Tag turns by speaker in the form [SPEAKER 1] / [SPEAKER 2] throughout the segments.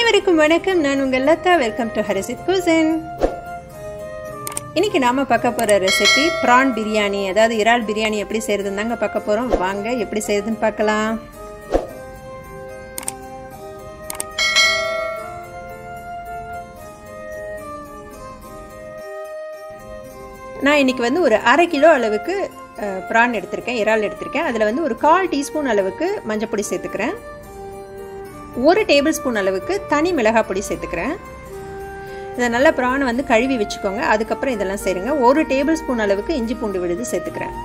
[SPEAKER 1] அனைவருக்கும் வணக்கம் நான் உங்கள் லதா வெல்கம் டு ஹரிசித் குசன் இன்னைக்கு நாம பார்க்க போற ரெசிபி ப்ரான் பிரியாணி அதாவது இறால் பிரியாணி எப்படி செய்யறதுன்னு தாங்க பார்க்க போறோம் வாங்க எப்படி செய்யறதுன்னு பார்க்கலாம் நான் இன்னைக்கு வந்து ஒரு அரை கிலோ அளவுக்கு ப்ரான் எடுத்திருக்கேன் இறால் எடுத்திருக்கேன் அதில் வந்து ஒரு கால் டீஸ்பூன் அளவுக்கு மஞ்சப்பொடி சேர்த்துக்கிறேன் ஒரு டேபிள் ஸ்பூன் அளவுக்கு தனி மிளகாய் பொடி சேர்த்துக்கிறேன் இதை நல்லா ப்ரானை வந்து கழுவி வச்சுக்கோங்க அதுக்கப்புறம் இதெல்லாம் செய்யுங்க ஒரு டேபிள் ஸ்பூன் அளவுக்கு இஞ்சி பூண்டு விழுது சேர்த்துக்கிறேன்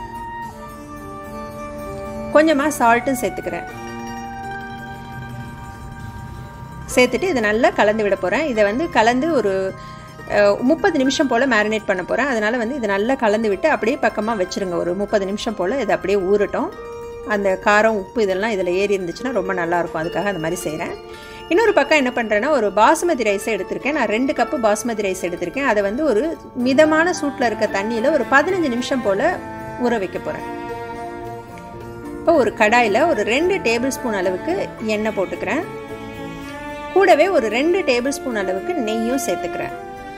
[SPEAKER 1] கொஞ்சமாக சால்ட்டும் சேர்த்துக்கிறேன் சேர்த்துட்டு இதை நல்லா கலந்து விட போகிறேன் இதை வந்து கலந்து ஒரு முப்பது நிமிஷம் போல் மேரினேட் பண்ண போகிறேன் அதனால் வந்து இதை நல்லா கலந்து விட்டு அப்படியே பக்கமாக வச்சுருங்க ஒரு முப்பது நிமிஷம் போல் இதை அப்படியே ஊறட்டும் அந்த காரம் உப்பு இதெல்லாம் இதில் ஏறி இருந்துச்சுன்னா ரொம்ப நல்லாயிருக்கும் அதுக்காக அந்த மாதிரி செய்கிறேன் இன்னொரு பக்கம் என்ன பண்ணுறேன்னா ஒரு பாசுமதி ரைஸை எடுத்திருக்கேன் நான் ரெண்டு கப்பு பாசுமதி ரைஸ் எடுத்திருக்கேன் அதை வந்து ஒரு மிதமான சூட்டில் இருக்க தண்ணியில் ஒரு பதினஞ்சு நிமிஷம் போல் ஊற வைக்க போகிறேன் இப்போ ஒரு கடாயில் ஒரு ரெண்டு டேபிள் ஸ்பூன் அளவுக்கு எண்ணெய் போட்டுக்கிறேன் கூடவே ஒரு ரெண்டு டேபிள் ஸ்பூன் அளவுக்கு நெய்யும் சேர்த்துக்கிறேன்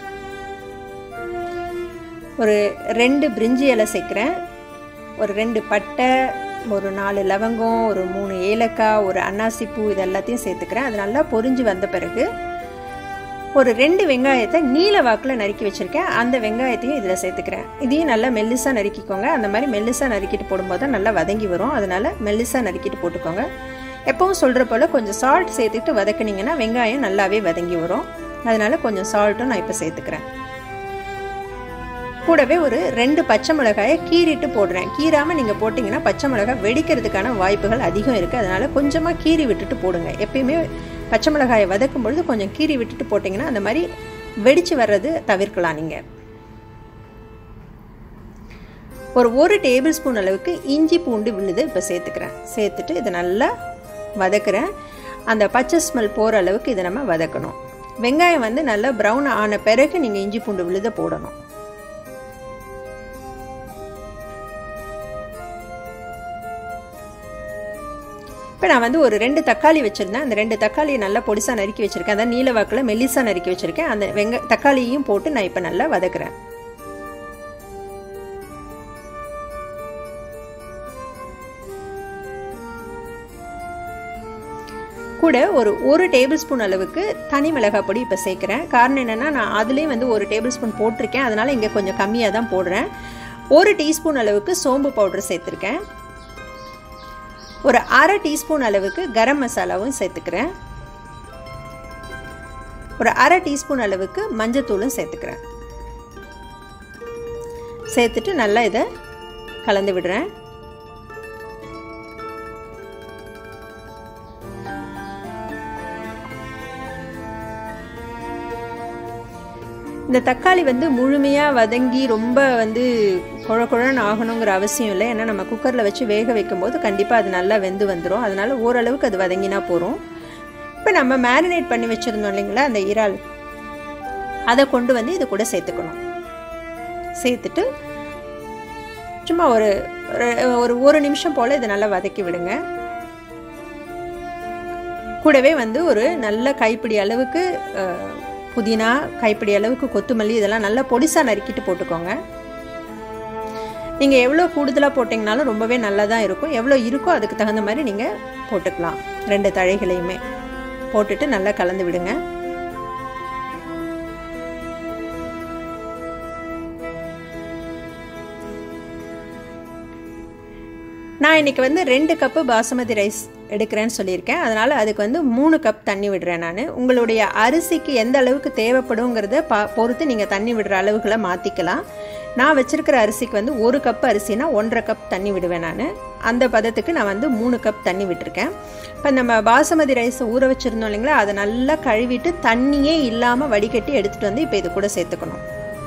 [SPEAKER 1] ஒரு ரெண்டு பிரிஞ்சி இலை சேர்க்குறேன் ஒரு ரெண்டு பட்டை ஒரு நாலு லவங்கம் ஒரு மூணு ஏலக்காய் ஒரு அன்னாசி பூ இது எல்லாத்தையும் சேர்த்துக்கிறேன் அது நல்லா பொரிஞ்சு வந்த பிறகு ஒரு ரெண்டு வெங்காயத்தை நீல வாக்கில் நறுக்கி வச்சுருக்கேன் அந்த வெங்காயத்தையும் இதில் சேர்த்துக்கிறேன் இதையும் நல்லா மெல்லிசாக நறுக்கிக்கோங்க அந்த மாதிரி மெல்லிசாக நறுக்கிட்டு போடும்போது தான் நல்லா வதங்கி வரும் அதனால் மெல்லிசாக நறுக்கிட்டு போட்டுக்கோங்க எப்பவும் சொல்கிற போல் கொஞ்சம் சால்ட் சேர்த்துட்டு வதக்குனிங்கன்னா வெங்காயம் நல்லாவே வதங்கி வரும் அதனால் கொஞ்சம் சால்ட்டும் நான் இப்போ சேர்த்துக்கிறேன் கூடவே ஒரு ரெண்டு பச்சை மிளகாயை கீறிட்டு போடுறேன் கீராமல் நீங்கள் போட்டிங்கன்னா பச்சை மிளகாய் வெடிக்கிறதுக்கான வாய்ப்புகள் அதிகம் இருக்குது அதனால் கொஞ்சமாக கீறி விட்டுட்டு போடுங்க எப்பயுமே பச்சை மிளகாயை வதக்கும் பொழுது கொஞ்சம் கீறி விட்டுட்டு போட்டிங்கன்னா அந்த மாதிரி வெடித்து வர்றது தவிர்க்கலாம் நீங்கள் ஒரு ஒரு டேபிள் ஸ்பூன் அளவுக்கு இஞ்சி பூண்டு விழுது இப்போ சேர்த்துக்கிறேன் சேர்த்துட்டு இதை நல்லா வதக்குறேன் அந்த பச்சை ஸ்மெல் போகிற அளவுக்கு இதை நம்ம வதக்கணும் வெங்காயம் வந்து நல்லா ப்ரௌன் ஆன பிறகு நீங்கள் இஞ்சி பூண்டு விழுத போடணும் இப்போ நான் வந்து ஒரு ரெண்டு தக்காளி வச்சுருந்தேன் அந்த ரெண்டு தக்காளியை நல்லா பொடிசாக நறுக்கி வச்சுருக்கேன் அதான் நீல வாக்கில் மெல்லிசாக நறுக்கி வச்சுருக்கேன் அந்த வெங்க தக்காளியையும் போட்டு நான் இப்போ நல்லா வதக்குறேன் கூட ஒரு ஒரு டேபிள் ஸ்பூன் அளவுக்கு தனி மிளகாய் பொடி இப்போ சேர்க்குறேன் காரணம் என்னென்னா நான் அதுலேயும் வந்து ஒரு டேபிள் ஸ்பூன் போட்டிருக்கேன் அதனால் இங்கே கொஞ்சம் கம்மியாக தான் போடுறேன் ஒரு டீஸ்பூன் அளவுக்கு சோம்பு பவுடர் சேர்த்துருக்கேன் ஒரு அரை டீஸ்பூன் அளவுக்கு கரம் மசாலாவும் சேர்த்துக்கிறேன் ஒரு அரை டீஸ்பூன் அளவுக்கு மஞ்சத்தூளும் சேர்த்துக்கிறேன் சேர்த்துட்டு நல்லா இதை கலந்து விடுறேன் இந்த தக்காளி வந்து முழுமையாக வதங்கி ரொம்ப வந்து குழ குழன்னு ஆகணுங்கிற அவசியம் இல்லை ஏன்னா நம்ம குக்கரில் வச்சு வேக வைக்கும்போது கண்டிப்பாக அது நல்லா வெந்து வந்துடும் அதனால் ஓரளவுக்கு அது வதங்கினா போகிறோம் இப்போ நம்ம மேரினேட் பண்ணி வச்சுருந்தோம் இல்லைங்களா அந்த இறால் அதை கொண்டு வந்து இது கூட சேர்த்துக்கணும் சேர்த்துட்டு சும்மா ஒரு ஒரு ஒரு நிமிஷம் போல் இதை நல்லா வதக்கி விடுங்க கூடவே வந்து ஒரு நல்ல கைப்பிடி அளவுக்கு புதினா கைப்பிடி அளவுக்கு கொத்தமல்லி இதெல்லாம் நல்லா பொடிசாக நறுக்கிட்டு போட்டுக்கோங்க நீங்கள் எவ்வளோ கூடுதலாக போட்டிங்கனாலும் ரொம்பவே நல்லா தான் இருக்கும் எவ்வளோ இருக்கோ அதுக்கு தகுந்த மாதிரி நீங்கள் போட்டுக்கலாம் ரெண்டு தழைகளையுமே போட்டுட்டு நல்லா கலந்து விடுங்க நான் இன்றைக்கி வந்து ரெண்டு கப்பு பாசுமதி ரைஸ் எடுக்கிறேன்னு சொல்லியிருக்கேன் அதனால் அதுக்கு வந்து மூணு கப் தண்ணி விடுறேன் நான் உங்களுடைய அரிசிக்கு எந்த அளவுக்கு தேவைப்படுங்கிறத பா பொறுத்து நீங்கள் தண்ணி விடுற அளவுகளை மாற்றிக்கலாம் நான் வச்சுருக்கிற அரிசிக்கு வந்து ஒரு கப் அரிசினா ஒன்றரை கப் தண்ணி விடுவேன் நான் அந்த பதத்துக்கு நான் வந்து மூணு கப் தண்ணி விட்டுருக்கேன் இப்போ நம்ம பாசுமதி ரைஸ் ஊற வச்சுருந்தோம் இல்லைங்களா அதை நல்லா கழுவிட்டு தண்ணியே இல்லாமல் வடிகட்டி எடுத்துகிட்டு வந்து இப்போ இது கூட சேர்த்துக்கணும்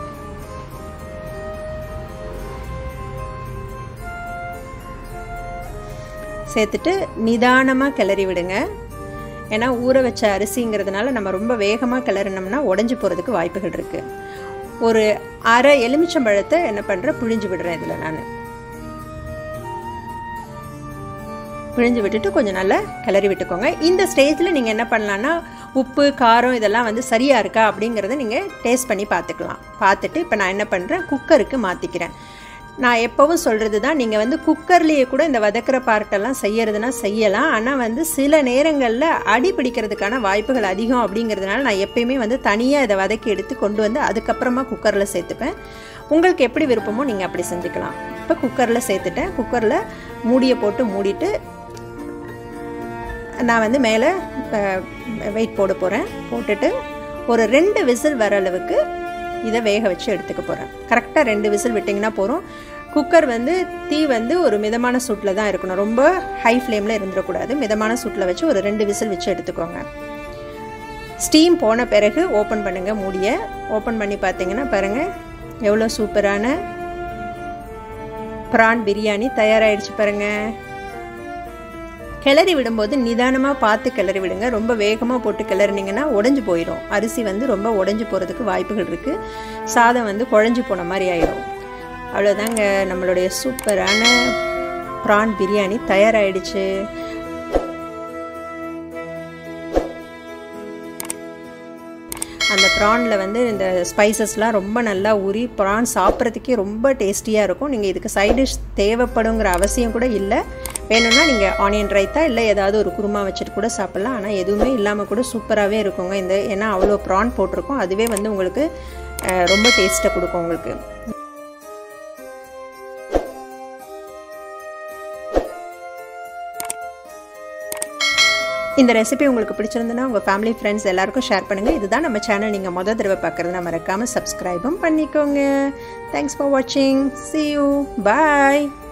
[SPEAKER 1] சேர்த்துட்டு நிதானமாக கிளறி விடுங்க ஏன்னா ஊற வச்ச அரிசிங்கிறதுனால நம்ம ரொம்ப வேகமாக கிளறினோம்னா உடஞ்சி போகிறதுக்கு வாய்ப்புகள் இருக்குது ஒரு அரை எலுமிச்சம்பழத்தை என்ன பண்ணுறேன் புழிஞ்சு விடுறேன் இதில் நான் பிழிஞ்சு விட்டுட்டு கொஞ்சம் நல்லா கிளறி விட்டுக்கோங்க இந்த ஸ்டேஜில் நீங்கள் என்ன பண்ணலான்னா உப்பு காரம் இதெல்லாம் வந்து சரியாக இருக்கா அப்படிங்கிறத நீங்கள் டேஸ்ட் பண்ணி பார்த்துக்கலாம் பார்த்துட்டு இப்போ நான் என்ன பண்ணுறேன் குக்கருக்கு மாற்றிக்கிறேன் நான் எப்போவும் சொல்கிறது தான் நீங்கள் வந்து குக்கர்லேயே கூட இந்த வதக்கிற பார்ட்டெல்லாம் செய்யறதுனா செய்யலாம் ஆனால் வந்து சில நேரங்களில் அடி பிடிக்கிறதுக்கான வாய்ப்புகள் அதிகம் அப்படிங்கிறதுனால நான் எப்பயுமே வந்து தனியாக இதை வதக்கி எடுத்து கொண்டு வந்து அதுக்கப்புறமா குக்கரில் சேர்த்துப்பேன் உங்களுக்கு எப்படி விருப்பமோ நீங்கள் அப்படி செஞ்சுக்கலாம் இப்போ குக்கரில் சேர்த்துட்டேன் குக்கரில் மூடியை போட்டு மூடிட்டு நான் வந்து மேலே வெயிட் போட போகிறேன் போட்டுட்டு ஒரு ரெண்டு விசில் வர அளவுக்கு இதை வேக வச்சு எடுத்துக்க போகிறேன் கரெக்டாக ரெண்டு விசில் விட்டிங்கன்னா போகிறோம் குக்கர் வந்து தீ வந்து ஒரு மிதமான சூட்டில் தான் இருக்கணும் ரொம்ப ஹை ஃப்ளேமில் இருந்துடக்கூடாது மிதமான சூட்டில் வச்சு ஒரு ரெண்டு விசில் வச்சு எடுத்துக்கோங்க ஸ்டீம் போன பிறகு ஓப்பன் பண்ணுங்கள் மூடியை ஓப்பன் பண்ணி பார்த்தீங்கன்னா பாருங்கள் எவ்வளோ சூப்பரான ப்ரான் பிரியாணி தயாராகிடுச்சு பாருங்கள் கிளறி விடும்போது நிதானமாக பார்த்து கிளறி விடுங்க ரொம்ப வேகமாக போட்டு கிளறினீங்கன்னா உடஞ்சி போயிடும் அரிசி வந்து ரொம்ப உடஞ்சி போகிறதுக்கு வாய்ப்புகள் இருக்குது சாதம் வந்து குழஞ்சி போன மாதிரி ஆயிடும் அவ்வளோதாங்க நம்மளுடைய சூப்பரான ப்ரான் பிரியாணி தயாராகிடுச்சு அந்த ப்ரானில் வந்து இந்த ஸ்பைசஸ்லாம் ரொம்ப நல்லா ஊறி ப்ரான் சாப்பிட்றதுக்கே ரொம்ப டேஸ்டியாக இருக்கும் நீங்கள் இதுக்கு சைட் டிஷ் தேவைப்படுங்கிற அவசியம் கூட இல்லை வேணும்னா நீங்கள் ஆனியன் ரைத்தா இல்லை ஏதாவது ஒரு குருமா வச்சுட்டு கூட சாப்பிட்லாம் ஆனால் எதுவுமே இல்லாமல் கூட சூப்பராகவே இருக்குங்க இந்த ஏன்னா அவ்வளோ ப்ரான் போட்டிருக்கோம் அதுவே வந்து உங்களுக்கு ரொம்ப டேஸ்ட்டை கொடுக்கும் உங்களுக்கு இந்த ரெசிபி உங்களுக்கு பிடிச்சிருந்துன்னா உங்கள் ஃபேமிலி ஃப்ரெண்ட்ஸ் எல்லாருக்கும் ஷேர் பண்ணுங்கள் இதுதான் நம்ம சேனல் நீங்கள் மொதல் தடவை பார்க்குறதுனா மறக்காமல் சப்ஸ்கிரைபும் பண்ணிக்கோங்க தேங்க்ஸ் ஃபார் வாட்சிங் சி யூ பாய்